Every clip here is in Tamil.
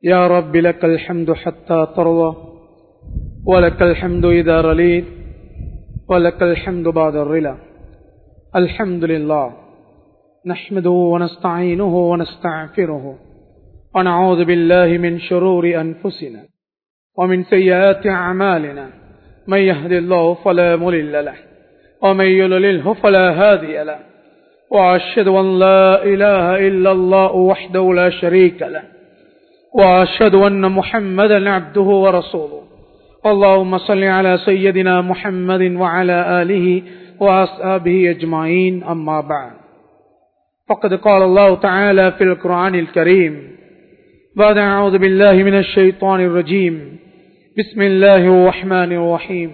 يا رب لك الحمد حتى ترضى ولك الحمد إذا رليت ولك الحمد بعد الرلا الحمد لله نحمده ونستعينه ونستغفره ونعوذ بالله من شرور أنفسنا ومن سيئات أعمالنا من يهد الله فلا مضل له ومن يضلله فلا هادي له وأشهد أن لا إله إلا الله وحده لا شريك له وأشهد أن محمدا عبده ورسوله اللهم صل على سيدنا محمد وعلى آله وأصحابه أجمعين أما بعد فقد قال الله تعالى في القرآن الكريم بعد أعوذ بالله من الشيطان الرجيم بسم الله الرحمن الرحيم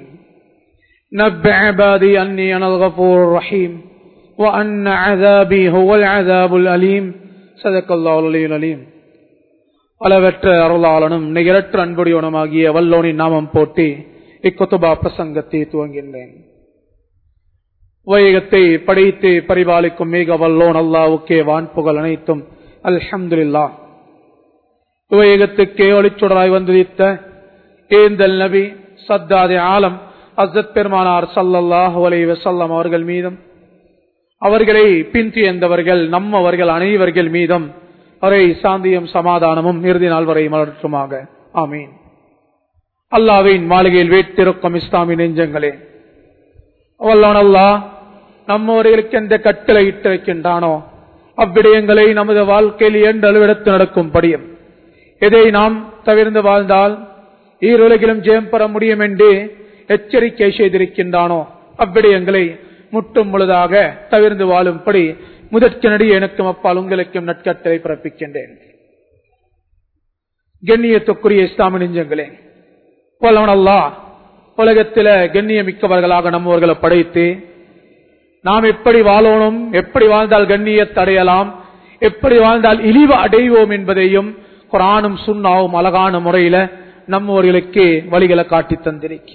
نبع عبادي أني أنا الغفور الرحيم وأن عذابي هو العذاب الأليم صدق الله العلي العليم அளவற்ற அருளாளனும் நிகரற்ற அன்புடையவனுமாகிய வல்லோனின் நாமம் போட்டி இக்கொத்துபா பிரசங்கத்தை துவங்கின்றேன் வைகத்தை படைத்து பரிபாலிக்கும் மிக வல்லோன் அல்லாவுக்கே வான்புகள் அனைத்தும் அல்ஹம்துல்லா வைகத்துக்கே ஒளிச்சுடராய் வந்துதித்த ஏந்தல் நபி சத்தாதே ஆலம் அசத் பெருமானார் சல்லல்லாஹு அலை வசல்லம் அவர்கள் மீதும் அவர்களை பின்தியந்தவர்கள் நம்மவர்கள் அனைவர்கள் மீதும் வரை சாந்தியும் சமாதானமும் இறுதி நாள் வரை மலர்த்துமாக ஆமீன் அல்லாவின் மாளிகையில் வீட்டிருக்கும் இஸ்லாமிய நெஞ்சங்களே வல்லோன் அல்லா நம்மவர்களுக்கு எந்த கட்டளை இட்டிருக்கின்றானோ அவ்விடயங்களை நமது வாழ்க்கையில் எந்த அளவிடத்து நடக்கும் படியும் எதை நாம் தவிர்ந்து வாழ்ந்தால் ஈருலகிலும் ஜெயம் பெற முடியும் என்று எச்சரிக்கை செய்திருக்கின்றானோ அவ்விடயங்களை முட்டும் முழுதாக தவிர்ந்து வாழும்படி முதற்கனடி எனக்கும் அப்பால் உங்களுக்கும் நட்கட்டளை பிறப்பிக்கின்றேன் கண்ணியத்துக்குரிய இஸ்லாம நெஞ்சங்களே போலவனல்லா உலகத்தில கண்ணியமிக்கவர்களாக நம்மவர்களை படைத்து நாம் எப்படி வாழணும் எப்படி வாழ்ந்தால் கண்ணியத்தை அடையலாம் எப்படி வாழ்ந்தால் இழிவு அடைவோம் என்பதையும் குரானும் சுண்ணாவும் அழகான முறையில நம்மவர்களுக்கு வழிகளை காட்டி தந்திருக்க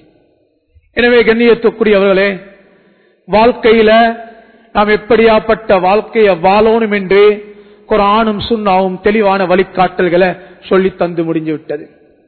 எனவே கண்ணியத்துக்குரியவர்களே வாழ்க்கையில நாம் எப்படியாப்பட்ட வாழ்க்கையை வாழணும் என்று குரானும் சுண்ணாவும் தெளிவான வழிகாட்டல்களை சொல்லி தந்து முடிஞ்சு விட்டது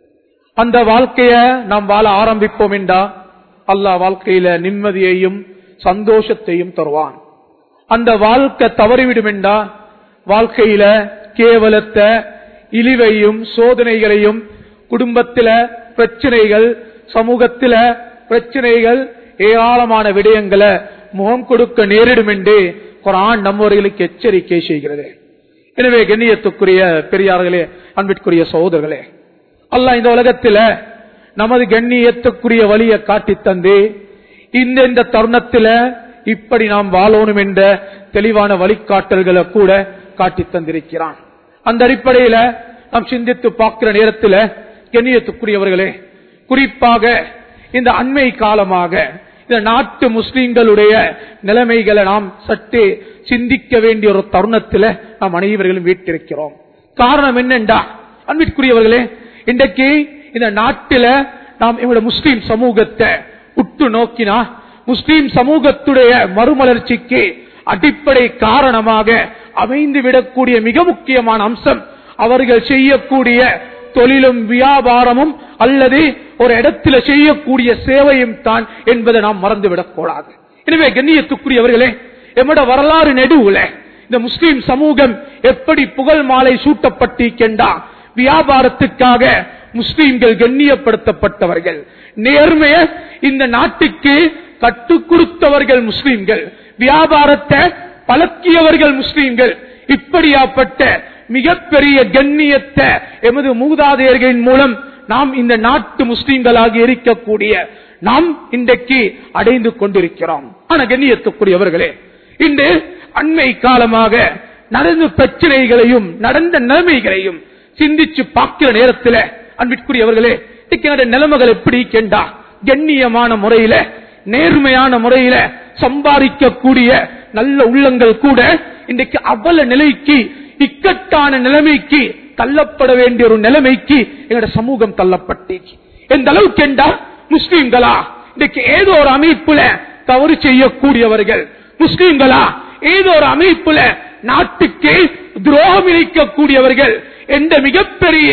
அந்த வாழ்க்கைய நாம் வாழ ஆரம்பிப்போம் என்றா அல்லாஹ் வாழ்க்கையில நிம்மதியையும் சந்தோஷத்தையும் தருவான் அந்த வாழ்க்கை தவறிவிடும் என்றா வாழ்க்கையில கேவலத்தை இழிவையும் சோதனைகளையும் குடும்பத்தில பிரச்சனைகள் சமூகத்தில பிரச்சனைகள் ஏராளமான விடயங்களை முகம் கொடுக்க நேரிடும் என்று குரான் நம்மவர்களுக்கு எச்சரிக்கை செய்கிறது எனவே கண்ணியத்துக்குரிய பெரியார்களே அன்பிற்குரிய சகோதரர்களே அல்ல இந்த உலகத்தில நமது கண்ணியத்துக்குரிய வழியை காட்டி தந்து இந்த இந்த தருணத்தில இப்படி நாம் வாழணும் என்ற தெளிவான வழிகாட்டல்களை கூட காட்டி தந்திருக்கிறான் அந்த அடிப்படையில நாம் சிந்தித்து பார்க்கிற நேரத்தில் கண்ணியத்துக்குரியவர்களே குறிப்பாக இந்த அண்மை காலமாக இந்த நாட்டு முஸ்லிம்களுடைய நிலைமைகளை நாம் சற்று சிந்திக்க வேண்டிய ஒரு தருணத்தில் நாம் அனைவர்களும் வீட்டிருக்கிறோம் காரணம் என்னென்றா அன்பிற்குரியவர்களே இன்றைக்கு இந்த நாட்டில நாம் எங்களுடைய முஸ்லீம் சமூகத்தை உற்று நோக்கினா முஸ்லீம் சமூகத்துடைய மறுமலர்ச்சிக்கு அடிப்படை காரணமாக அமைந்து விடக்கூடிய மிக முக்கியமான அம்சம் அவர்கள் செய்யக்கூடிய தொழிலும் வியாபாரமும் அல்லது ஒரு இடத்துல செய்யக்கூடிய சேவையும் தான் என்பதை நாம் மறந்துவிடக் கூடாது எனவே கண்ணியத்துக்குரியவர்களே எம்மட வரலாறு நெடுவுல இந்த முஸ்லீம் சமூகம் எப்படி புகழ் மாலை சூட்டப்பட்டிருக்கின்றா வியாபாரத்துக்காக முஸ்லீம்கள் கண்ணியப்படுத்தப்பட்டவர்கள் நேர்மைய இந்த நாட்டுக்கு கட்டுக் கொடுத்தவர்கள் முஸ்லீம்கள் வியாபாரத்தை பழக்கியவர்கள் முஸ்லீம்கள் இப்படியாப்பட்ட மிகப்பெரிய கண்ணியத்தை எமது மூதாதையர்களின் மூலம் நாம் இந்த நாட்டு முஸ்லீம்களாக இருக்கக்கூடிய நாம் இன்றைக்கு அடைந்து கொண்டிருக்கிறோம் ஆனா கண்ணியத்துக்குரியவர்களே இன்று அண்மை காலமாக நடந்த பிரச்சனைகளையும் நடந்த நிலைமைகளையும் சிந்திச்சு பார்க்கிற நேரத்தில் அன்பிற்குரியவர்களே இன்னைக்கு நிலைமைகள் எப்படி கேண்டா கண்ணியமான முறையில நேர்மையான முறையில சம்பாதிக்கக்கூடிய நல்ல உள்ளங்கள் கூட இன்றைக்கு அவல நிலைக்கு இக்கட்டான நிலைமைக்கு தள்ளப்பட வேண்டிய ஒரு நிலைமைக்கு எங்களோட சமூகம் தள்ளப்பட்டு எந்த அளவுக்கு என்றா முஸ்லீம்களா இன்னைக்கு ஏதோ ஒரு அமைப்புல தவறு செய்யக்கூடியவர்கள் முஸ்லீம்களா ஏதோ ஒரு அமைப்புல நாட்டுக்கு துரோகம் இழைக்கக்கூடியவர்கள் என்ற மிகப்பெரிய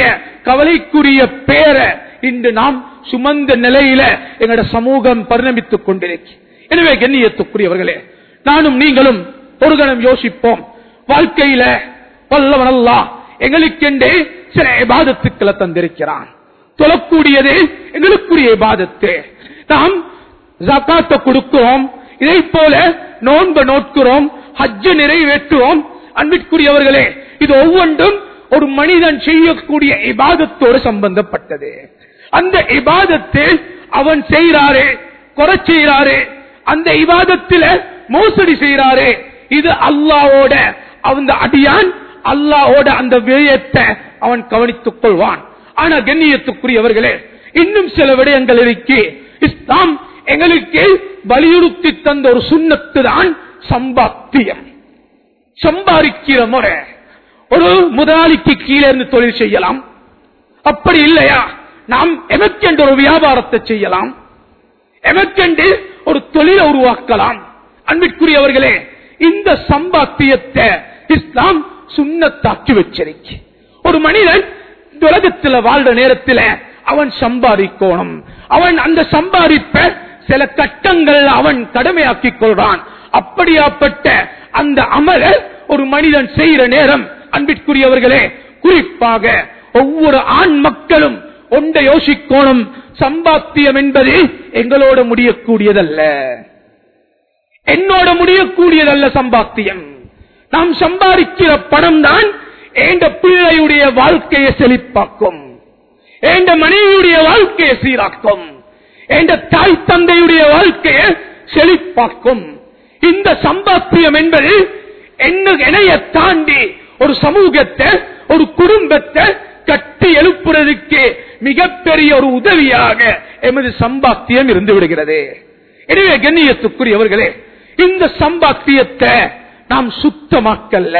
கவலைக்குரிய பேரை இன்று நாம் சுமந்த நிலையில எங்களோட சமூகம் பரிணமித்துக் கொண்டிருக்கு எனவே கண்ணியத்துக்குரியவர்களே நானும் நீங்களும் ஒரு கணம் யோசிப்போம் வாழ்க்கையில வல்லவன் அல்லாஹ் எங்களுக்கென்றே சில இபாதத்துக்களை தந்திருக்கிறான் தொழக்கூடியது எங்களுக்குரிய இபாதத்து நாம் ஜக்காத்த கொடுக்கிறோம் இதை போல நோன்பு நோட்கிறோம் ஹஜ்ஜ நிறைவேற்றுவோம் அன்பிற்குரியவர்களே இது ஒவ்வொன்றும் ஒரு மனிதன் செய்யக்கூடிய இபாதத்தோடு சம்பந்தப்பட்டது அந்த இபாதத்தை அவன் செய்கிறாரே குறை செய்கிறாரே அந்த இபாதத்தில மோசடி செய்கிறாரே இது அல்லாவோட அந்த அடியான் அல்லாவோட அந்த விடயத்தை அவன் கவனித்துக் கொள்வான் ஆனா கண்ணியத்துக்குரியவர்களே இன்னும் சில விடயங்கள் இருக்கு இஸ்லாம் எங்களுக்கு வலியுறுத்தி தந்த ஒரு சுண்ணத்து தான் சம்பாத்தியம் சம்பாதிக்கிற முறை ஒரு முதலாளிக்கு கீழே இருந்து தொழில் செய்யலாம் அப்படி இல்லையா நாம் எமக்கென்று ஒரு வியாபாரத்தை செய்யலாம் எமக்கென்று ஒரு தொழிலை உருவாக்கலாம் அன்பிற்குரியவர்களே இந்த சம்பாத்தியத்தை இஸ்லாம் சுண்ணத்தாக்கி வச்சிருக்கு ஒரு மனிதன் இந்த உலகத்துல வாழ்ற நேரத்தில் அவன் சம்பாதிக்கணும் அவன் அந்த சம்பாதிப்ப சில கட்டங்கள் அவன் கடமையாக்கிக் கொள்றான் அப்படியாப்பட்ட அந்த அமல ஒரு மனிதன் செய்யற நேரம் அன்பிற்குரியவர்களே குறிப்பாக ஒவ்வொரு ஆண் மக்களும் ஒன்றை யோசிக்கோணும் சம்பாத்தியம் என்பது எங்களோட முடியக்கூடியதல்ல என்னோட முடியக்கூடியதல்ல சம்பாத்தியம் நாம் சம்பாதிக்கிற பணம் தான் எந்த பிள்ளையுடைய வாழ்க்கையை செழிப்பாக்கும் எந்த மனைவியுடைய வாழ்க்கையை சீராக்கும் எந்த தாய் தந்தையுடைய வாழ்க்கையை செழிப்பாக்கும் இந்த சம்பாத்தியம் என்பது என்ன இணைய தாண்டி ஒரு சமூகத்தை ஒரு குடும்பத்தை கட்டி எழுப்புறதுக்கு மிகப்பெரிய ஒரு உதவியாக எமது சம்பாத்தியம் இருந்து விடுகிறது எனவே கண்ணியத்துக்குரியவர்களே இந்த சம்பாத்தியத்தை நாம் சுத்தமாக்கல்ல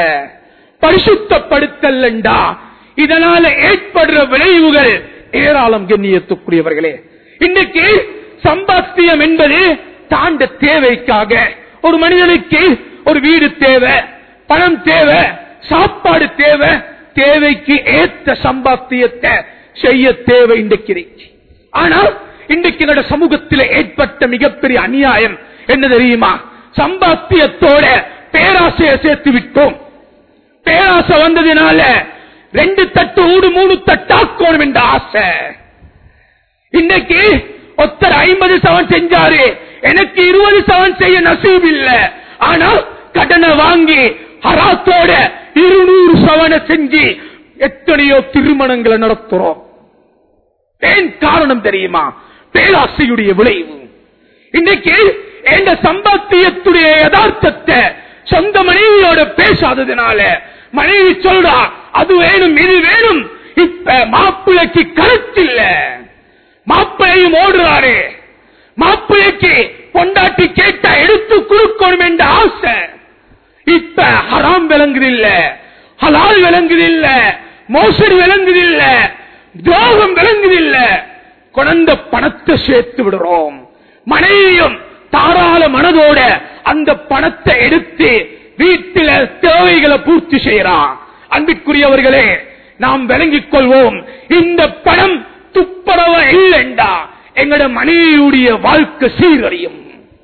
பரிசுத்தப்படுத்தல்லண்டா இதனால ஏற்படுற விளைவுகள் ஏராளம் கண்ணியத்துக்குரியவர்களே இன்னைக்கு சம்பாத்தியம் என்பது தாண்ட தேவைக்காக ஒரு மனிதனுக்கு ஒரு வீடு தேவை பணம் தேவை சாப்பாடு தேவை தேவைக்கு ஏற்ற சம்பாத்தியத்தை செய்ய தேவை இன்றைக்கு இருக்கு. ஆனால் இன்றைக்கு எங்களோட சமூகத்தில் ஏற்பட்ட மிகப்பெரிய அநியாயம் என்ன தெரியுமா சம்பாத்தியத்தோட பேராசையை சேர்த்து விட்டோம் பேராசை வந்ததினால ரெண்டு தட்டு ஊடு மூணு தட்டாக்கணும் என்ற ஆசை இன்னைக்கு ஒருத்தர் ஐம்பது சவன் செஞ்சாரு எனக்கு இருபது சவன் செய்ய நசீப் இல்ல ஆனா கடனை வாங்கி ஹராத்தோட இருநூறு சவனை செஞ்சு எத்தனையோ திருமணங்களை நடத்துறோம் ஏன் காரணம் தெரியுமா பேராசையுடைய விளைவு இன்னைக்கு எந்த சம்பாத்தியத்துடைய யதார்த்தத்தை சொந்த மனைவியோட பேசாததுனால மனைவி சொல்றா அது வேணும் இது வேணும் இப்ப மாப்பிளைக்கு கருத்தில்ல மாப்பிளையும் ஓடுறாரு மாப்பிளைக்கு பொண்டாட்டி கேட்டா எடுத்து கொடுக்கணும் என்ற ஆசை இப்ப ஹராம் விளங்குதில்ல ஹலால் விளங்குதில்ல மோசடி விளங்குதில்ல துரோகம் விளங்குதில்ல குழந்த பணத்தை சேர்த்து விடுறோம் மனைவியும் தாராள மனதோட அந்த பணத்தை எடுத்து வீட்டில தேவைகளை பூர்த்தி செய்யறான் அன்பிற்குரியவர்களே நாம் விளங்கிக் கொள்வோம் இந்த பணம் துப்புரவ இல்லைண்டா எங்கட மனைவியுடைய வாழ்க்கை சீரழியும்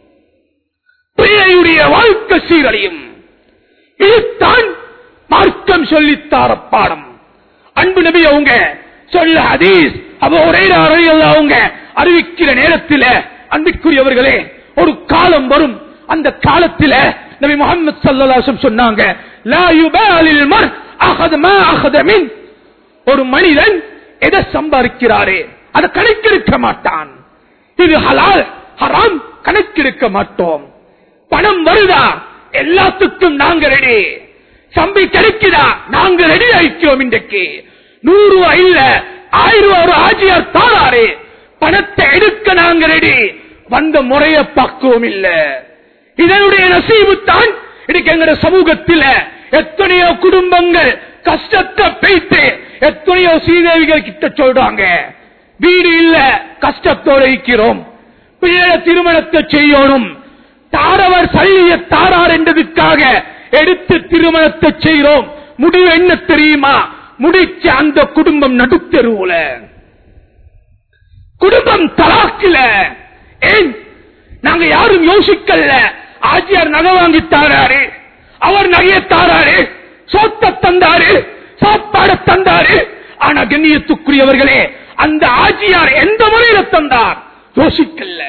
பிள்ளையுடைய வாழ்க்கை சீரழியும் இதுதான் மார்க்கம் சொல்லித்தார பாடம் அன்பு நபி அவங்க சொல்ல ஹதீஸ் அவ ஒரே அவங்க அறிவிக்கிற நேரத்தில் அன்பிற்குரியவர்களே ஒரு காலம் வரும் அந்த காலத்தில் நபி முகமது சல்லாசம் சொன்னாங்க லா யுபாலில் மர் அகத மா அகத மின் ஒரு மனிதன் எதை சம்பாதிக்கிறாரே அதை கணக்கெடுக்க மாட்டான் இது ஹலால் ஹராம் கணக்கெடுக்க மாட்டோம் பணம் வருதா எல்லாத்துக்கும் நாங்க ரெடி சம்பி கிடைக்குதா நாங்க ரெடி ஆயிக்கிறோம் இன்றைக்கு நூறு ரூபாய் இல்ல ஆயிரம் ரூபாய் ஒரு ஆஜியார் தாராரு பணத்தை எடுக்க நாங்க ரெடி வந்த முறைய பக்குவம் இல்ல இதனுடைய நசீபு தான் இன்னைக்கு எங்க சமூகத்தில் எத்தனையோ குடும்பங்கள் கஷ்டத்தை பெய்த்து எத்தனையோ சீதேவிகள் கிட்ட சொல்றாங்க வீடு இல்ல கஷ்டத்தோட இருக்கிறோம் பிள்ளை திருமணத்தை செய்யணும் தாரவர் சல்லிய தாரார் என்றதுக்காக எடுத்து திருமணத்தை செய்கிறோம் முடிவு என்ன தெரியுமா முடிச்ச அந்த குடும்பம் நடுத்தெருவுல குடும்பம் தலாக்கில ஏன் நாங்க யாரும் யோசிக்கல ஆஜியார் நகை வாங்கி தாராரு அவர் நகையை தாராரு சோத்த தந்தாரு சாப்பாட தந்தாரு ஆனா கண்ணியத்துக்குரியவர்களே அந்த ஆஜியார் எந்த முறையில தந்தார் யோசிக்கல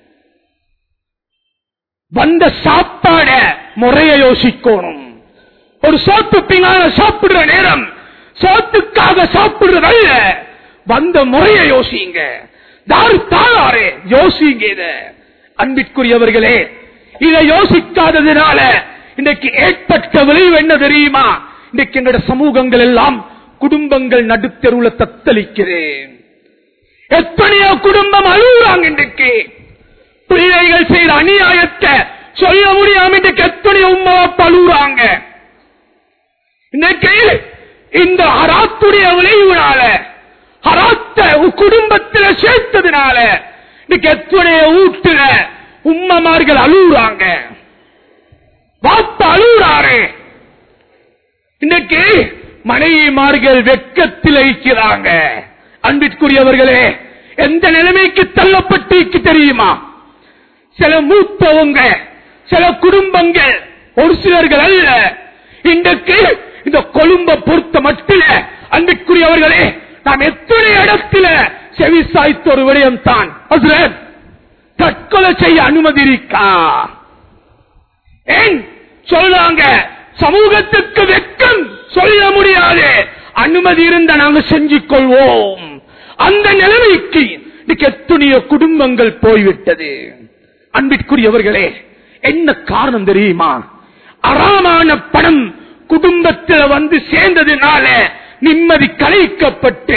வந்த சாப்பாட முறைய யோசிக்கணும் ஒரு சோத்து பின்னால சாப்பிடுற நேரம் சோத்துக்காக சாப்பிடுறதல்ல வந்த முறைய யோசிங்க தாரு தாளாரே யோசிங்க இத அன்பிற்குரியவர்களே இதை யோசிக்காததுனால இன்றைக்கு ஏற்பட்ட விளைவு என்ன தெரியுமா இன்றைக்கு எங்களோட சமூகங்கள் எல்லாம் குடும்பங்கள் நடுத்தெருவுல தத்தளிக்கிறேன் எத்தனையோ குடும்பம் அழுகுறாங்க இன்றைக்கு பிள்ளைகள் செய்த அநியாயத்தை சொல்ல முடியாம இன்றைக்கு எத்தனையோ உமா பழுகுறாங்க இன்னைக்கு இந்த ஹராத்துடைய விளைவுனால ஹராத்த குடும்பத்தில் சேர்த்ததுனால இன்னைக்கு எத்தனைய வீட்டுல உம்மமார்கள் அழுகுறாங்க வாப்ப அழுகுறாரு இன்னைக்கு மனைவிமார்கள் வெக்கத்தில் இருக்கிறாங்க அன்பிற்குரியவர்களே எந்த நிலைமைக்கு தள்ளப்பட்டு தெரியுமா சில மூத்தவங்க சில குடும்பங்கள் ஒரு சிலர்கள் அல்ல இன்றைக்கு இந்த கொழும்ப பொறுத்த மட்டில அன்பிற்குரியவர்களே நாம் எத்தனை இடத்துல செவி சாய்த்த ஒரு விடயம் தான் ஹஸ்ரத், தற்கொலை செய்ய அனுமதி இருக்கா ஏன் சொல்றாங்க சமூகத்துக்கு வெக்கம் சொல்ல முடியாது அனுமதி இருந்தா நாங்க செஞ்சு கொள்வோம் அந்த நிலைமைக்கு இன்னைக்கு எத்தனையோ குடும்பங்கள் போய்விட்டது அன்பிற்குரியவர்களே என்ன காரணம் தெரியுமா அறாமான பணம் குடும்பத்தில் வந்து சேர்ந்ததுனால நிம்மதி கலைக்கப்பட்டு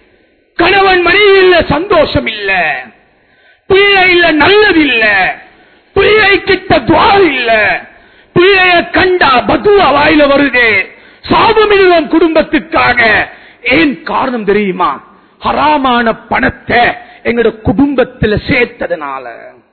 கணவன் மனைவியில் சந்தோஷம் இல்ல பிள்ளை இல்ல நல்லது இல்ல பிள்ளை கிட்ட துவார் இல்ல பிள்ளைய கண்டா பதுவா வாயில வருது சாபமில்லம் குடும்பத்துக்காக ஏன் காரணம் தெரியுமா ஹராமான பணத்தை எங்களோட குடும்பத்தில் சேர்த்ததுனால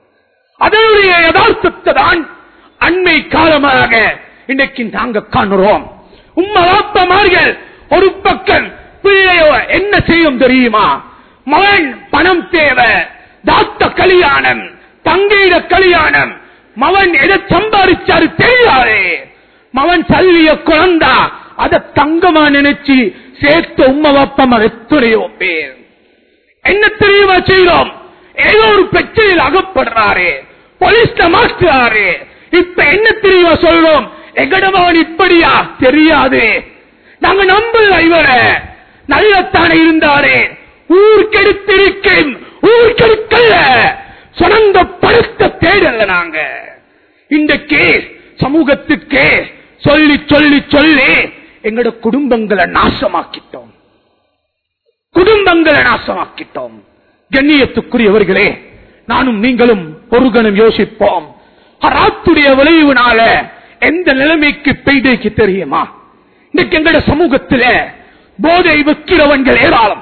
அதனுடைய யதார்த்தத்தை தான் அண்மை காலமாக இன்றைக்கு நாங்க காணுறோம் உம்மா வாப்பமார்கள் ஒரு பக்கம் பிள்ளையோ என்ன செய்யும் தெரியுமா மகன் பணம் தேவை தாத்த கல்யாணம் தங்கையிட கல்யாணம் மவன் எதை சம்பாதிச்சாரு தெரியாதே மவன் சல்லிய குழந்தா அத தங்கமா நினைச்சு சேர்த்த உம்மா வாப்பமா எத்தனையோ பேர் என்ன தெரியுமா செய்யறோம் ஏதோ ஒரு பிரச்சனையில் அகப்படுறாரு போலீஸ்ல மாற்றுறாரு இப்ப என்ன தெரியுமா சொல்றோம் எங்கடமவன் இப்படியா தெரியாது நாங்க நம்பல இவரை நல்லத்தானே இருந்தாரு ஊர் கெடுத்திருக்கேன் ஊர் கெடுக்கல்ல சுரந்த படுத்த தேடல நாங்க இன்றைக்கு சமூகத்துக்கு சொல்லி சொல்லி சொல்லி எங்களோட குடும்பங்களை நாசமாக்கிட்டோம் குடும்பங்களை நாசமாக்கிட்டோம் கண்ணியத்துக்குரியவர்களே நானும் நீங்களும் ஒரு கணம் யோசிப்போம் ஹராத்துடைய விளைவுனால எந்த நிலைமைக்கு பெய்தைக்கு தெரியுமா இன்னைக்கு எங்களோட சமூகத்தில போதை விற்கிறவன்கள் ஏராளம்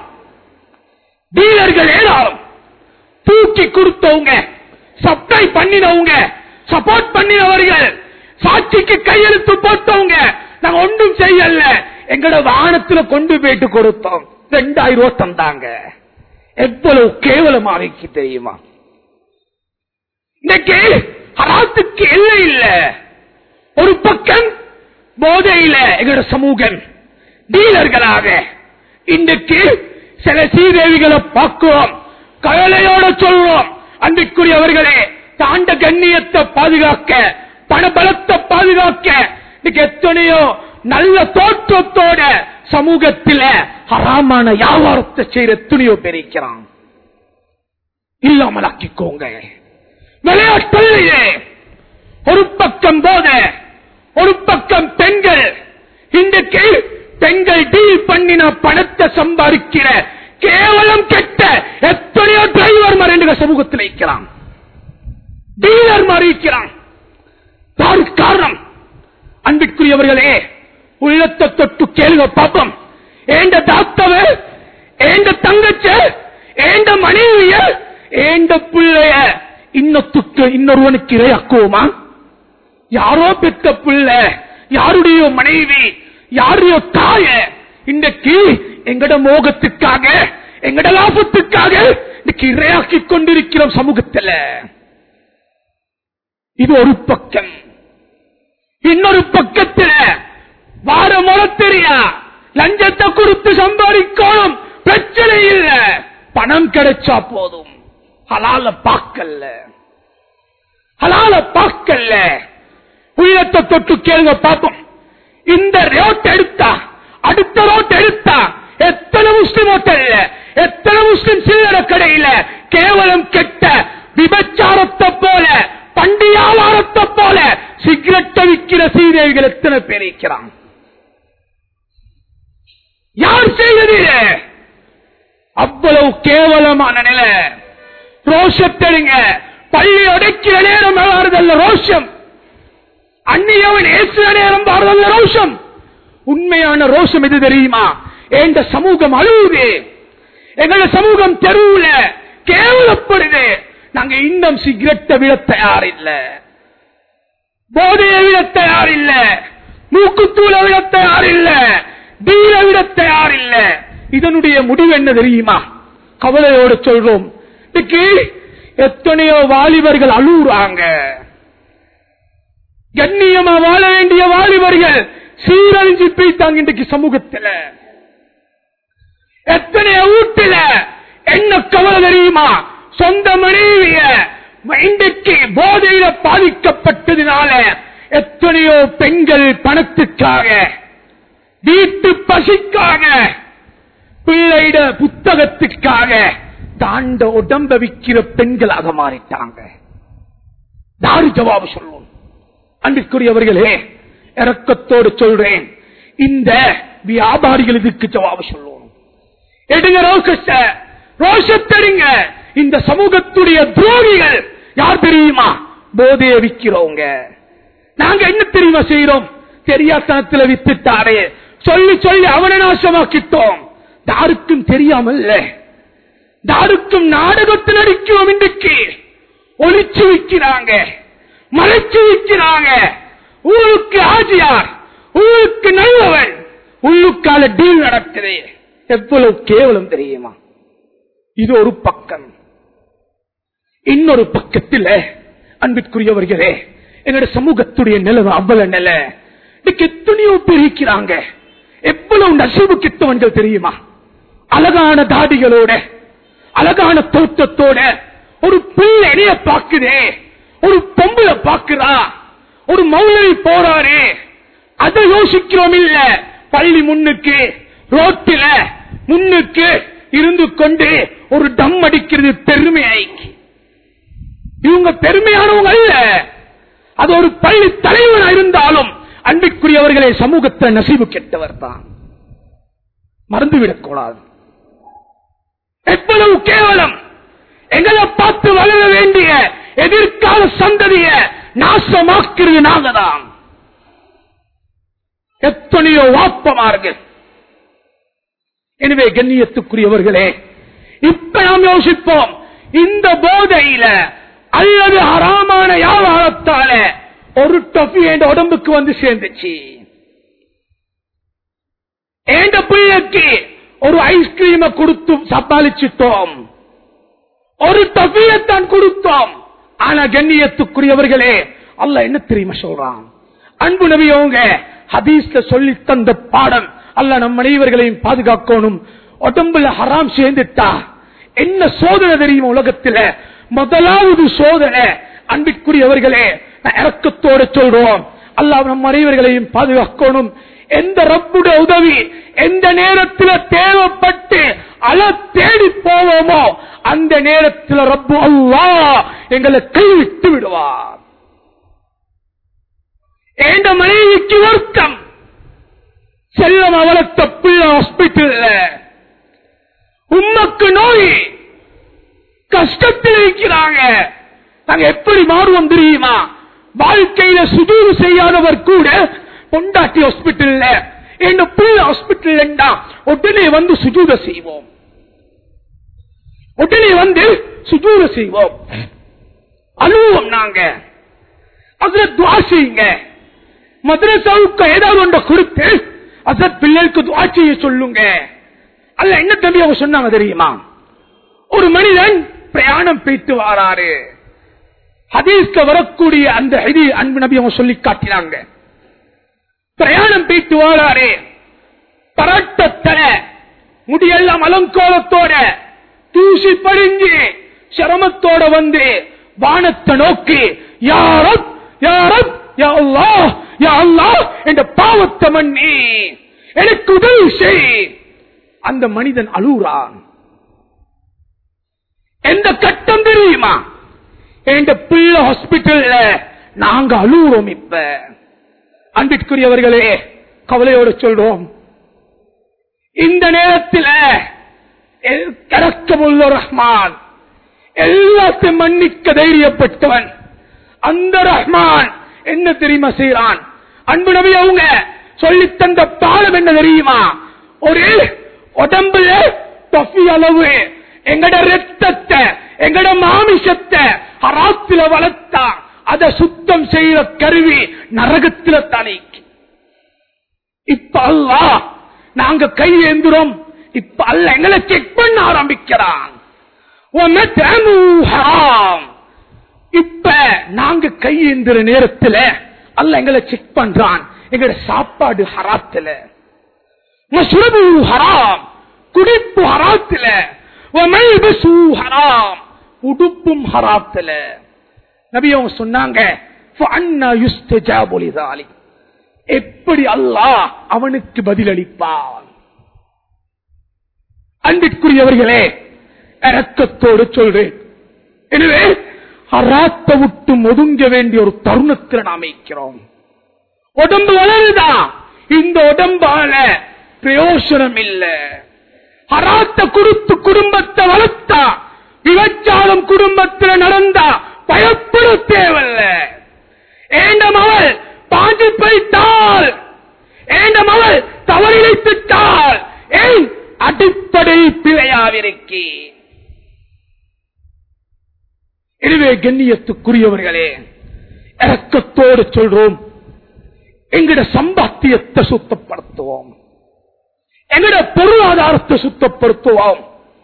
டீலர்கள் ஏராளம் தூக்கி கொடுத்தவங்க சப்ளை பண்ணினவங்க சப்போர்ட் பண்ணினவர்கள் சாட்சிக்கு கையெழுத்து போட்டவங்க நாங்க ஒன்றும் செய்யல எங்களோட வாகனத்துல கொண்டு போயிட்டு கொடுத்தோம் ரெண்டாயிரம் ரூபாய் தந்தாங்க எவ்வளவு கேவலமா இருக்கு தெரியுமா இன்னைக்கு ஹராத்துக்கு எல்லை இல்ல ஒரு பக்கம் போதையில எங்களோட சமூகம் டீலர்களாக இன்றைக்கு சில சீதேவிகளை பார்க்கிறோம் கவலையோட சொல்றோம் அன்றைக்குரியவர்களே தாண்ட கண்ணியத்தை பாதுகாக்க பணபலத்தை பாதுகாக்க இன்னைக்கு எத்தனையோ நல்ல தோற்றத்தோட சமூகத்தில ஹராமான வியாபாரத்தை செய்யற எத்தனையோ பேர் இருக்கிறான் இல்லாமலாக்கிக்கோங்க விளையாட்டு ஒரு பக்கம் போத ஒரு பக்கம் பெண்கள் இன்றைக்கு பெண்கள் டீல் பண்ணின பணத்தை சம்பாதிக்கிற கேவலம் கெட்ட எத்தனையோ டிரைவர் மாதிரி சமூகத்தில் இருக்கிறான் டீலர் மாதிரி இருக்கிறான் யாரு காரணம் அன்பிற்குரியவர்களே உள்ளத்தை தொட்டு கேளுங்க பாப்போம் ஏண்ட தாத்தவ ஏண்ட தங்கச்ச ஏண்ட மனைவிய ஏண்ட பிள்ளைய இன்னத்துக்கு இன்னொருவனுக்கு இரையாக்குவோமா யாரோ பெத்த பிள்ளை யாருடைய மனைவி யாருடைய தாய இன்றைக்கு எங்கட மோகத்துக்காக எங்கட லாபத்துக்காக இன்னைக்கு இரையாக்கி கொண்டிருக்கிறோம் சமூகத்துல இது ஒரு பக்கம் இன்னொரு பக்கத்துல வார முறை தெரியா லஞ்சத்தை கொடுத்து சம்பாதிக்கணும் பிரச்சனை இல்ல பணம் கிடைச்சா போதும் ஹலால பார்க்கல ஹலால பார்க்கல உயிரத்தை தொட்டு கேளுங்க பார்ப்போம் இந்த ரோட் எடுத்தா அடுத்த ரோட் எடுத்தா எத்தனை முஸ்லிம் ஹோட்டல்ல எத்தனை முஸ்லிம் சில்லற கடையில கேவலம் கெட்ட விபச்சாரத்தை போல பண்டியாவாரத்தை போல சிகரெட்டை விற்கிற சீதேவிகள் எத்தனை பேர் இருக்கிறான் யார் செய்வது அவ்வளவு கேவலமான நிலை ரோஷத்தெடுங்க பள்ளி அடைக்கிற நேரம் மாறுதல்ல ரோஷம் அந்நியவன் ஏசுற நேரம் மாறுதல்ல ரோஷம் உண்மையான ரோஷம் எது தெரியுமா எங்க சமூகம் அழுவுது எங்கள சமூகம் தெருவுல கேவலப்படுது நாங்க இன்னும் சிகரெட்டை விட தயார் இல்ல போதையை விட தயார் இல்ல மூக்குத்தூளை விட தயார் இல்ல பீர விட தயார் இல்ல இதனுடைய முடிவு என்ன தெரியுமா கவலையோடு சொல்றோம் இன்னைக்கு எத்தனையோ வாலிபர்கள் அழுகுறாங்க கண்ணியமா வாழ வேண்டிய வாலிபர்கள் சீரழிஞ்சு போயிட்டாங்க இன்றைக்கு சமூகத்துல எத்தனையோ வீட்டுல என்ன கவலை தெரியுமா சொந்த மனைவிய இன்றைக்கு போதையில பாதிக்கப்பட்டதுனால எத்தனையோ பெண்கள் பணத்துக்காக வீட்டு பசிக்காக பிள்ளையிட புத்தகத்துக்காக தாண்ட உடம்ப விக்கிற பெண்களாக மாறிட்டாங்க யாரு ஜவாபு சொல்லுவோம் அன்பிற்குரியவர்களே இறக்கத்தோடு சொல்றேன் இந்த வியாபாரிகள் இதுக்கு ஜவாபு சொல்லுவோம் எடுங்க ரோஷ ரோஷத்தெடுங்க இந்த சமூகத்துடைய துரோகிகள் யார் தெரியுமா போதைய விக்கிறவங்க நாங்க என்ன தெரியுமா செய்யறோம் தெரியாத்தனத்துல வித்துட்டாரே சொல்லி சொல்லி அவனை நாசமாக்கிட்டோம் யாருக்கும் தெரியாமல் யாருக்கும் நாடகத்தில் நடிக்கிறோம் இன்றைக்கு ஒளிச்சு வைக்கிறாங்க மறைச்சு வைக்கிறாங்க ஊருக்கு ஆஜியார் ஊருக்கு நல்லவன் உள்ளுக்கால டீல் நடக்குது எவ்வளவு கேவலம் தெரியுமா இது ஒரு பக்கம் இன்னொரு பக்கத்தில் அன்பிற்குரியவர்களே எங்களுடைய சமூகத்துடைய நிலவு அவ்வளவு நில இன்னைக்கு எத்தனையோ பேர் இருக்கிறாங்க எவ்வளவு நசிவு கிட்டவன்கள் தெரியுமா அழகான தாடிகளோட அழகான தோற்றத்தோட ஒரு பிள்ளை இணைய பாக்குதே ஒரு பொம்பளை பாக்குறா ஒரு மௌலவி போறாரு அதை யோசிக்கிறோம் இல்ல பள்ளி முன்னுக்கு ரோட்டில முன்னுக்கு இருந்து கொண்டு ஒரு டம் அடிக்கிறது பெருமையை இவங்க பெருமையானவங்க அல்ல அது ஒரு பள்ளி தலைவனா இருந்தாலும் அன்பிற்குரியவர்களே சமூகத்தை நசிவு கெட்டவர் தான் மறந்துவிடக் கூடாது எவ்வளவு கேவலம் எங்களை பார்த்து வளர வேண்டிய எதிர்கால சந்ததிய நாசமாக்கிறது நாங்க தான் எத்தனையோ வாப்பமார்கள் எனவே கண்ணியத்துக்குரியவர்களே இப்ப நாம் யோசிப்போம் இந்த போதையில அல்லது ஹராமான வியாபாரத்தால ஒரு டொஃபி என் உடம்புக்கு வந்து சேர்ந்துச்சு எந்த பிள்ளைக்கு ஒரு ஐஸ்கிரீமை கொடுத்து சப்பாளிச்சிட்டோம் ஒரு டொஃபியத்தான் கொடுத்தோம் ஆனா கண்ணியத்துக்குரியவர்களே அல்ல என்ன தெரியுமா சொல்றான் அன்பு நபியவங்க ஹதீஸ்ல சொல்லி தந்த பாடம் அல்ல நம் அனைவர்களையும் பாதுகாக்கணும் உடம்புல ஹராம் சேர்ந்துட்டா என்ன சோதனை தெரியுமா உலகத்துல முதலாவது சோதனை அன்பிற்குரியவர்களே நான் இறக்கத்தோடு சொல்றோம் அல்லாஹ் நம் அனைவர்களையும் பாதுகாக்கணும் எந்த ரப்புடைய உதவி எந்த நேரத்தில் தேவைப்பட்டு அல தேடி போவோமோ அந்த நேரத்தில் ரப்பு அல்லா எங்களை கைவிட்டு விடுவார் எந்த மனைவிக்கு வருத்தம் செல்லம் அவளத்த பிள்ளை ஹாஸ்பிட்டல்ல உம்மக்கு நோய் கஷ்டத்தில் இருக்கிறாங்க நாங்க எப்படி மாறுவோம் தெரியுமா வாழ்க்கையில சுதூறு செய்யாதவர் கூட பொண்டாட்டி ஹாஸ்பிட்டல்ல எங்க பிள்ளை ஹாஸ்பிட்டல் உடனே வந்து சுஜூத செய்வோம் உடனே வந்து சுஜூத செய்வோம் அழுவோம் நாங்க அதுல துவா செய்யுங்க மதுரசாவுக்கு ஏதாவது ஒன்றை கொடுத்து அசத் பிள்ளைக்கு துஆ செய்ய சொல்லுங்க அல்ல என்ன தம்பி அவங்க சொன்னாங்க தெரியுமா ஒரு மனிதன் பிரயாணம் போயிட்டு வாராரு ஹதீஸ்ல வரக்கூடிய அந்த ஹதி அன்பு நபி அவங்க சொல்லி காட்டினாங்க பிரயாணம் போயிட்டு வாராரு பரட்டத்தல முடியெல்லாம் அலங்கோலத்தோட தூசி படிஞ்சு சிரமத்தோட வந்து வானத்தை நோக்கி யாரும் யாரும் யா அல்லாஹ் யா அல்லாஹ் என்ற பாவத்தை மன்னி எனக்கு உதவி செய் அந்த மனிதன் அழுறான் எந்த கட்டம் தெரியுமா எந்த பிள்ளை ஹாஸ்பிட்டல்ல நாங்க அழுகிறோம் இப்ப அன்பிற்குரியவர்களே கவலையோட சொல்றோம் இந்த நேரத்தில் கரக்கமுள்ள ரஹ்மான் எல்லாத்தையும் மன்னிக்க தைரியப்பட்டவன் அந்த ரஹ்மான் என்ன தெரியுமா செய்யறான் அன்பு நபி அவங்க சொல்லி தந்த பாலம் என்ன தெரியுமா ஒரு உடம்புல தொஃபி அளவு எங்கட ரத்தத்தை எங்கட மாமிசத்தை ஹராத்துல வளர்த்தா அதை சுத்தம் செய்யற கருவி நரகத்தில தனிக்கு இப்ப அல்லா நாங்க கை ஏந்துறோம் இப்ப அல்ல எங்களை செக் பண்ண ஆரம்பிக்கிறான் இப்ப நாங்க கை ஏந்துற நேரத்துல அல்ல எங்களை செக் பண்றான் எங்கட சாப்பாடு ஹராத்துல மசுரபு ஹராம் குடிப்பு ஹராத்துல ஹராம் உடுப்பும் ஹராத்துல நபி அவங்க சொன்னாங்க எப்படி அல்லாஹ் அவனுக்கு பதிலளிப்பான் அன்பிற்குரியவர்களே இறக்கத்தோடு சொல்றேன் எனவே அராத்த விட்டு ஒதுங்க வேண்டிய ஒரு தருணத்தில் நாம் வைக்கிறோம் உடம்பு வளருதா இந்த உடம்பால பிரயோசனம் இல்ல அராத்த கொடுத்து குடும்பத்தை வளர்த்தா விபச்சாரம் குடும்பத்தில் நடந்தா பயப்பட தேவையில்ல ஏண்டம் அவள் பாஞ்சு போய்த்தாள் ஏண்டம் அவள் தவறிழைத்துட்டாள் ஏன் அடிப்படை பிழையாவிருக்கே எனவே கண்ணியத்துக்குரியவர்களே இறக்கத்தோடு சொல்றோம் எங்கட சம்பாத்தியத்தை சுத்தப்படுத்துவோம் எங்கட பொருளாதாரத்தை சுத்தப்படுத்துவோம்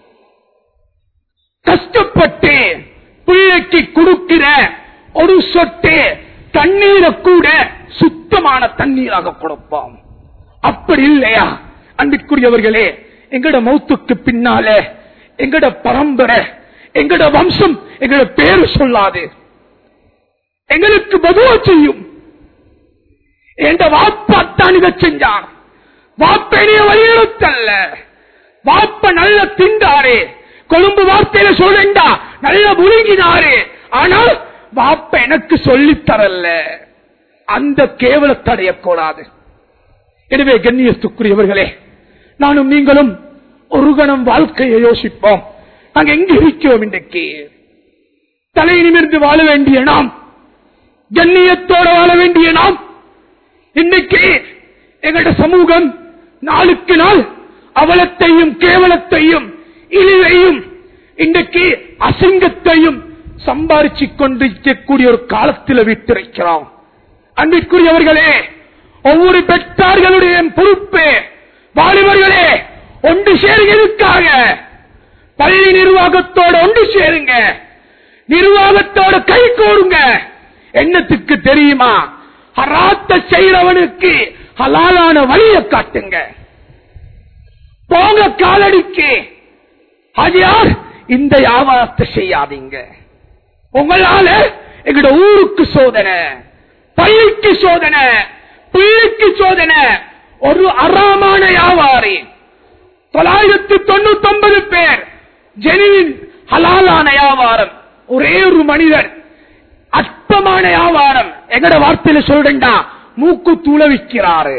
கஷ்டப்பட்டு பிள்ளைக்கு கொடுக்கிற ஒரு சொட்டு தண்ணீரை கூட சுத்தமான தண்ணீராக கொடுப்போம் அப்படி இல்லையா அன்பிற்குரியவர்களே எங்கட மௌத்துக்கு பின்னால எங்கட பரம்பரை எங்கட வம்சம் எங்கட பேரு சொல்லாது எங்களுக்கு பதுவா செய்யும் என்ற வாப்பாத்தான் இதை செஞ்சார் வாப்பனைய வலியுறுத்தல்ல வாப்ப நல்ல திண்டாரே கொழும்பு வார்த்தையில சொல்லுண்டா நல்ல முழுங்கினாரே ஆனால் வாப்ப எனக்கு சொல்லித் தரல அந்த கேவலத்தை அடையக்கூடாது எனவே கண்ணியத்துக்குரியவர்களே நானும் நீங்களும் ஒரு கணம் வாழ்க்கையை யோசிப்போம் நாங்க எங்க இருக்கிறோம் இன்றைக்கு தலை நிமிர்ந்து வாழ வேண்டிய நாம் கண்ணியத்தோட வாழ வேண்டிய நாம் இன்னைக்கு எங்கட சமூகம் நாளுக்கு நாள் அவலத்தையும் கேவலத்தையும் இழிவையும் இன்றைக்கு அசிங்கத்தையும் சம்பாரிச்சு கொண்டிருக்கக்கூடிய ஒரு காலத்தில் விட்டிருக்கிறோம் அன்பிற்குரியவர்களே ஒவ்வொரு பெற்றார்களுடைய பொறுப்பு வாலிபர்களே ஒன்று சேருகிறதுக்காக பள்ளி நிர்வாகத்தோட ஒன்று சேருங்க நிர்வாகத்தோட கை கோருங்க என்னத்துக்கு தெரியுமா ஹராத்த செய்யறவனுக்கு ஹலாலான வழியை காட்டுங்க போங்க காலடிக்கு ஹஜியார் இந்த வியாபாரத்தை செய்யாதீங்க உங்களால எங்கட ஊருக்கு சோதனை பள்ளிக்கு சோதனை பிள்ளைக்கு சோதனை ஒரு அறாமான வியாபாரி தொள்ளாயிரத்தி தொண்ணூத்தி ஒன்பது பேர் ஜெனிவின் ஹலாலான வியாபாரம் ஒரே ஒரு மனிதர் அற்பமான வியாபாரம் எங்கட வார்த்தையில சொல்றா மூக்கு தூள விற்கிறாரு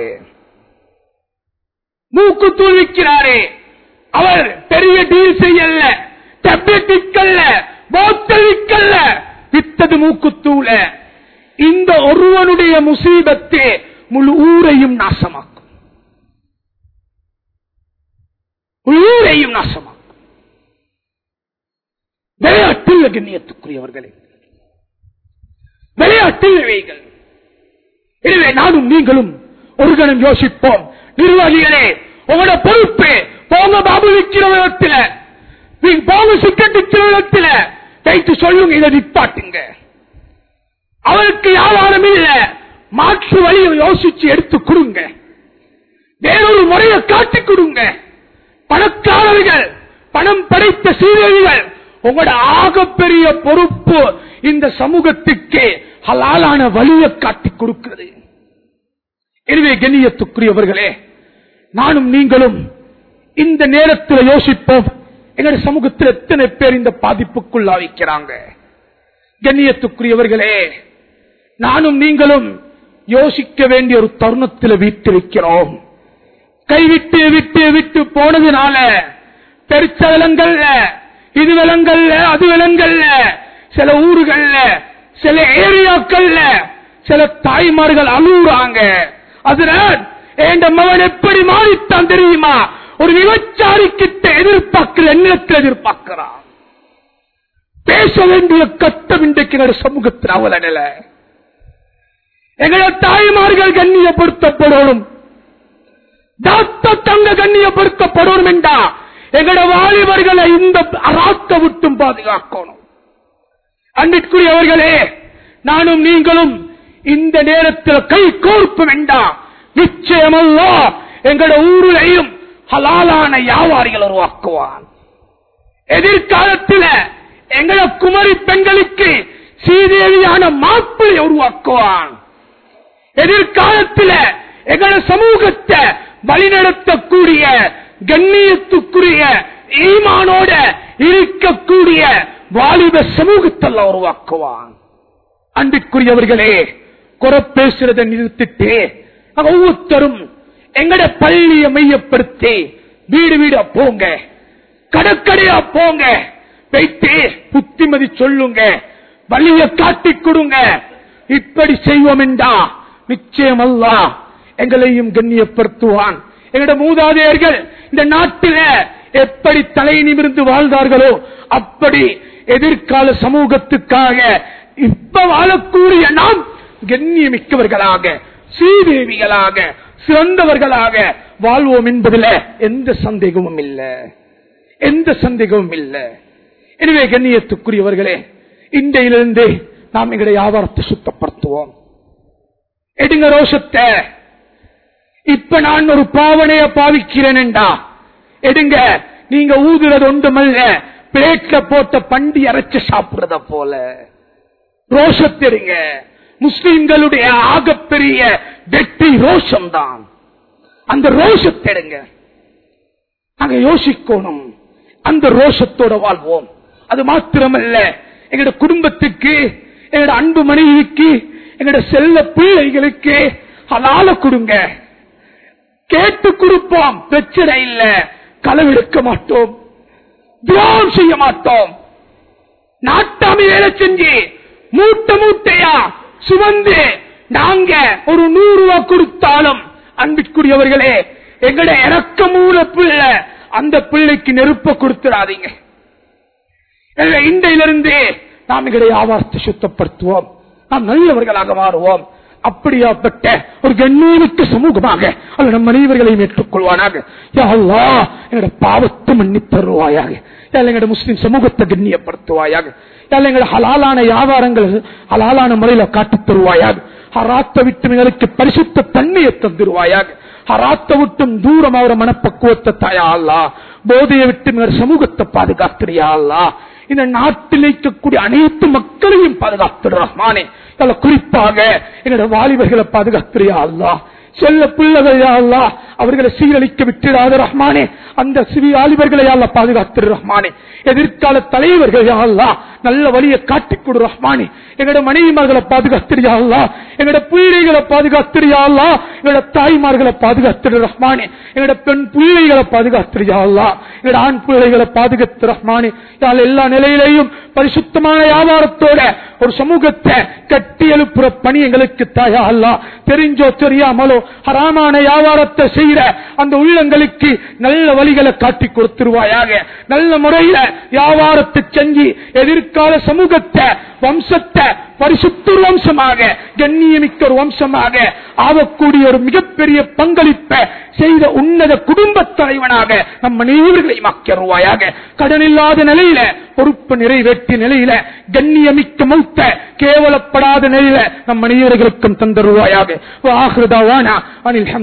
மூக்கு தூள் விற்கிறாரு அவர் பெரிய டீல் செய்யல டெப்லெட் விற்கல்ல போத்தல் விற்கல்ல வித்தது மூக்குத்தூள இந்த ஒருவனுடைய முசீபத்தே முழு ஊரையும் நாசமாக்கும் முழு ஊரையும் நாசமாக்கும் விளையாட்டில் கண்ணியத்துக்குரியவர்களே விளையாட்டில் இவைகள் எனவே நானும் நீங்களும் ஒரு கணம் யோசிப்போம் நிர்வாகிகளே உங்களோட பொறுப்பு போங்க பாபு விற்கிற விதத்துல போங்க சிக்கெட் விற்கிற விதத்துல கைத்து சொல்லுங்க இதை நிப்பாட்டுங்க அவருக்கு வியாபாரம் இல்ல மாற்று வழியை யோசிச்சு எடுத்து கொடுங்க வேறொரு முறையை காட்டி கொடுங்க பணக்காரர்கள் பணம் படைத்த சீரழிகள் உங்களோட ஆகப்பெரிய பொறுப்பு இந்த சமூகத்துக்கு ஹலாலான வழியை காட்டி கொடுக்கிறது எனவே கண்ணியத்துக்குரியவர்களே நானும் நீங்களும் இந்த நேரத்தில் யோசிப்போம் எங்களுடைய சமூகத்தில் எத்தனை பேர் இந்த பாதிப்புக்குள்ளாவிக்கிறாங்க கண்ணியத்துக்குரியவர்களே நானும் நீங்களும் யோசிக்க வேண்டிய ஒரு தருணத்தில் வீட்டிருக்கிறோம் கைவிட்டு விட்டு விட்டு போனதுனால பெருச்ச விலங்கல்ல இது விலங்கல்ல அது விலங்கல்ல சில ஊர்கள்ல சில ஏரியாக்கள்ல சில தாய்மார்கள் அழுகுறாங்க அதனால் என் மகன் எப்படி மாறித்தான் தெரியுமா ஒரு விபச்சாரி கிட்ட எதிர்பார்க்கிற எண்ணத்தில் எதிர்பார்க்கிறான் பேச வேண்டிய கட்டம் இன்றைக்கு எங்களுடைய சமூகத்தில் அவல நிலை எங்களோட தாய்மார்கள் கண்ணியப்படுத்தப்படணும் டாக்டர் தங்க கண்ணியப்படுத்தப்படணும் என்றா எங்களோட வாலிபர்களை இந்த அராக்க விட்டும் பாதுகாக்கணும் அன்பிற்குரியவர்களே நானும் நீங்களும் இந்த நேரத்தில் கை கோர்ப்பு வேண்டாம் நிச்சயமல்ல எங்களோட ஊரிலையும் ஹலாலான வியாபாரிகள் உருவாக்குவான் எதிர்காலத்தில் எங்கள குமரி பெண்களுக்கு சீதேவியான மாப்பிளை உருவாக்குவான் எதிர்காலத்தில் எங்கள சமூகத்தை வழிநடத்தக்கூடிய கண்ணியத்துக்குரிய ஈமானோட இருக்கக்கூடிய வாலிப சமூகத்தெல்லாம் உருவாக்குவான் அன்பிற்குரியவர்களே குறை பேசுறதை நிறுத்திட்டு நாங்க ஒவ்வொருத்தரும் எங்கட பள்ளியை மையப்படுத்தி வீடு வீடா போங்க கடற்கடையா போங்க வைத்து புத்திமதி சொல்லுங்க வழிய காட்டிக் கொடுங்க இப்படி செய்வோம் என்றா நிச்சயம் அல்லா எங்களையும் கண்ணியப்படுத்துவான் எங்களோட மூதாதையர்கள் இந்த நாட்டில எப்படி தலை நிமிர்ந்து வாழ்ந்தார்களோ அப்படி எதிர்கால சமூகத்துக்காக இப்ப வாழக்கூடிய நாம் கண்ணியமிக்கவர்களாக ஸ்ரீதேவிகளாக சிறந்தவர்களாக வாழ்வோம் என்பதில் எந்த சந்தேகமும் இல்லை எந்த சந்தேகமும் இல்லை எனவே கண்ணியத்துக்குரியவர்களே இன்றையிலிருந்து நாம் எங்களுடைய வியாபாரத்தை சுத்தப்படுத்துவோம் எடுங்க ரோஷத்தை இப்ப நான் ஒரு பாவனைய பாவிக்கிறேன் என்றா எடுங்க நீங்க ஊதுறது ஒன்றுமல்ல பிளேட்ல போட்ட பண்டி அரைச்சு சாப்பிடுறத போல ரோஷத்தெடுங்க முஸ்லிம்களுடைய ஆகப்பெரிய வெற்றி ரோஷம் தான் அந்த ரோஷத்தெடுங்க நாங்க யோசிக்கணும் அந்த ரோஷத்தோட வாழ்வோம் அது மாத்திரமல்ல எங்களோட குடும்பத்துக்கு எங்களோட அன்பு மனைவிக்கு எங்களோட செல்ல பிள்ளைகளுக்கு அலால கொடுங்க கேட்டு கொடுப்போம் பிரச்சனை இல்ல களவெடுக்க மாட்டோம் துரோகம் செய்ய மாட்டோம் நாட்டாமி வேலை செஞ்சு மூட்டை மூட்டையா சுமந்து நாங்க ஒரு நூறு ரூபாய் கொடுத்தாலும் அன்பிற்குரியவர்களே எங்கட இறக்க மூல பிள்ளை அந்த பிள்ளைக்கு நெருப்ப கொடுத்துடாதீங்க எனவே இன்றையிலிருந்து நாம் எங்களுடைய வியாபாரத்தை சுத்தப்படுத்துவோம் நாம் நல்லவர்களாக மாறுவோம் அப்படியாப்பட்ட ஒரு கண்ணியமிக்க சமூகமாக அல்ல நம் மனைவர்களையும் ஏற்றுக்கொள்வானாக யா அல்லாஹ், எங்களோட பாவத்தை மன்னித்தருவாயாக எங்களோட முஸ்லிம் சமூகத்தை கண்ணியப்படுத்துவாயாக யாழ் எங்களை ஹலாலான வியாபாரங்கள் ஹலாலான முறையில காட்டித் தருவாயாக ஹராத்த விட்டு எங்களுக்கு பரிசுத்த தண்ணியை தந்துருவாயாக ஹராத்த விட்டும் தூரம் அவர மனப்பக்குவத்தை தாயா அல்லா போதையை விட்டு எங்கள் சமூகத்தை பாதுகாத்துறியா அல்லா இந்த நாட்டில் இருக்கக்கூடிய அனைத்து மக்களையும் பாதுகாத்துடு ரஹ்மானே அதுல குறிப்பாக எங்களோட வாலிபர்களை பாதுகாத்துறியா அல்லா செல்ல பிள்ளைகள் யா அல்லாஹ் அவர்களை சீரழிக்க விட்டுடாத ரஹ்மானே அந்த சிவி வாலிபர்களை அல்ல பாதுகாத்துரு ரஹ்மானே எதிர்கால தலைவர்கள் யா அல்லாஹ் நல்ல வழியை காட்டிக் கொடு ரஹ்மானே எங்களோட மனைவிமார்களை பாதுகாத்துறியா அல்லா எங்களோட பிள்ளைகளை பாதுகாத்துறியா அல்லா எங்களோட தாய்மார்களை பாதுகாத்துரு ரஹ்மானே எங்களோட பெண் பிள்ளைகளை பாதுகாத்துறியா அல்லா எங்களோட ஆண் பிள்ளைகளை பாதுகாத்து ரஹ்மானே யாழ் எல்லா நிலையிலையும் பரிசுத்தமான வியாபாரத்தோட ஒரு சமூகத்தை கட்டி எழுப்புற பணி எங்களுக்கு தாயா அல்லா தெரிஞ்சோ தெரியாமலோ ஹராமான வியாபாரத்தை செய்யற அந்த உள்ளங்களுக்கு நல்ல வழிகளை காட்டி கொடுத்துருவாயாக நல்ல முறையில வியாபாரத்தை செஞ்சு எதிர்க்க எதிர்கால சமூகத்தை வம்சத்தை பரிசுத்த ஒரு வம்சமாக கண்ணியமிக்க ஒரு வம்சமாக ஆகக்கூடிய ஒரு மிகப்பெரிய பங்களிப்பை செய்த உன்னத குடும்ப தலைவனாக நம் அனைவர்களை மாக்கியருவாயாக கடன் இல்லாத நிலையில பொறுப்பு நிறைவேற்றிய நிலையில கண்ணியமிக்க மௌத்த கேவலப்படாத நிலையில நம் அனைவர்களுக்கும் தந்தருவாயாக அனில்